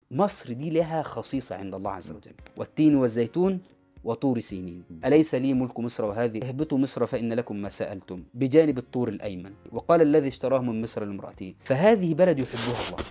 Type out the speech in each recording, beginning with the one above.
مصر دي لها خصيصة عند الله عز وجل والتين والزيتون وطور سينين أليس لي ملك مصر وهذه اهبطوا مصر فإن لكم ما سألتم بجانب الطور الأيمن وقال الذي اشتراه من مصر لامرأته فهذه بلد يحبها الله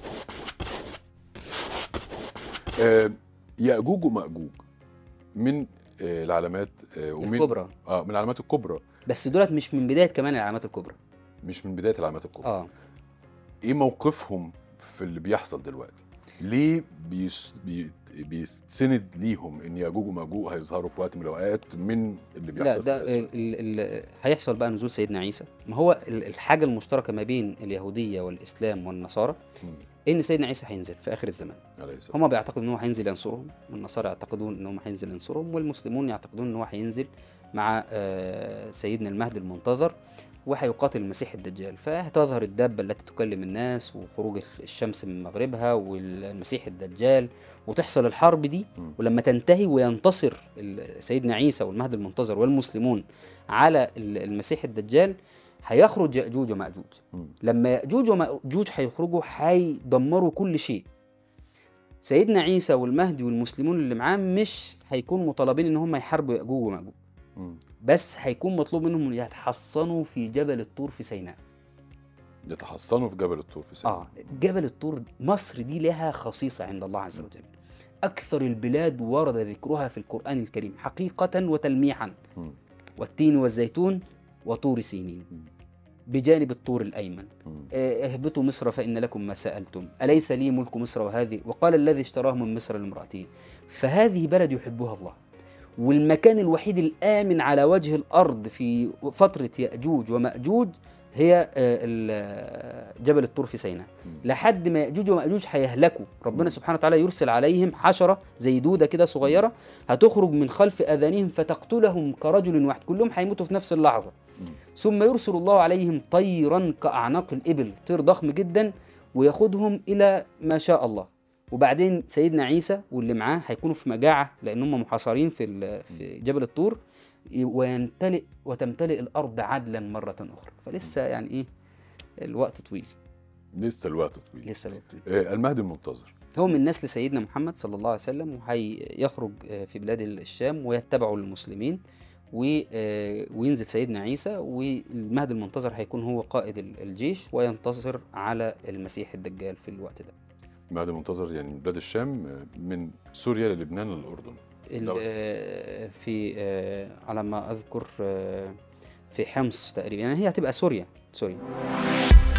آه ياجوج وماجوج من آه العلامات آه ومن الكبرى اه من العلامات الكبرى بس دولت مش من بداية كمان العلامات الكبرى مش من بدايه العلامات الكبرى اه ايه موقفهم في اللي بيحصل دلوقتي ليه بيس بي بيستند ليهم ان ياجوج وماجوج هيظهروا في وقت من الاوقات من اللي لا بيحصل ده في ال الأسر؟ ال هيحصل بقى نزول سيدنا عيسى ما هو ال- الحاجة المشتركة ما بين اليهودية والإسلام والنصارى مم. إن سيدنا عيسى هينزل في آخر الزمان عليه السلام. هما بيعتقدوا ان هو هينزل ينصرهم والنصارى يعتقدون ان هو هينزل ينصرهم والمسلمون يعتقدون ان هو هينزل مع آه، سيدنا المهدي المنتظر وهيقاتل المسيح الدجال فهتظهر الدابة التي تكلم الناس وخروج الشمس من مغربها والمسيح الدجال وتحصل الحرب دي مم. ولما تنتهي وينتصر ال- سيدنا عيسى والمهدي المنتظر والمسلمون على ال- المسيح الدجال هيخرج يأجوج ومأجوج مم. لما يأجوج ومأجوج هيخرجوا هيدمروا كل شيء سيدنا عيسى والمهدي والمسلمون اللي معاه مش هيكونوا مطالبين ان هم يحاربوا يأجوج ومأجوج مم. بس هيكون مطلوب منهم يتحصنوا في جبل الطور في سيناء يتحصنوا في جبل الطور في سيناء اه جبل الطور مصر دي لها خصيصة عند الله عز وجل أكثر البلاد ورد ذكرها في القرآن الكريم حقيقة وتلميحا مم. والتين والزيتون وطور سينين بجانب الطور الأيمن مم. آه، اهبطوا مصر فإن لكم ما سألتم أليس لي ملك مصر وهذه وقال الذي اشتراه من مصر لامرأته فهذه بلد يحبها الله والمكان الوحيد الآمن على وجه الأرض في فترة يأجوج ومأجوج هي آه، ال- آه، جبل الطور في سيناء مم. لحد ما يأجوج ومأجوج هيهلكوا ربنا مم. سبحانه وتعالى يرسل عليهم حشرة زي دودة كده صغيرة هتخرج من خلف أذانهم فتقتلهم كرجل واحد كلهم هيموتوا في نفس اللحظة مم. ثم يرسل الله عليهم طيرا كأعناق الإبل طير ضخم جدا وياخدهم إلى ما شاء الله وبعدين سيدنا عيسى واللي معاه هيكونوا في مجاعة لأن هم محاصرين في ال- في جبل الطور ويمتلئ وتمتلئ الأرض عدلا مرة أخرى فلسه يعني إيه الوقت طويل لسه الوقت طويل لسه الوقت طويل آه المهدي المنتظر هو من نسل سيدنا محمد صلى الله عليه وسلم وهيخرج آه، في بلاد الشام ويتبعه المسلمين و- آه، وينزل سيدنا عيسى والمهدي المنتظر هيكون هو قائد ال- الجيش وينتصر على المسيح الدجال في الوقت ده المهدي المنتظر يعني من بلاد الشام آه، من سوريا للبنان للاردن ال- دولة. آه، في آه، على ما اذكر آه، في حمص تقريبا يعني هي هتبقى سوريا سوريا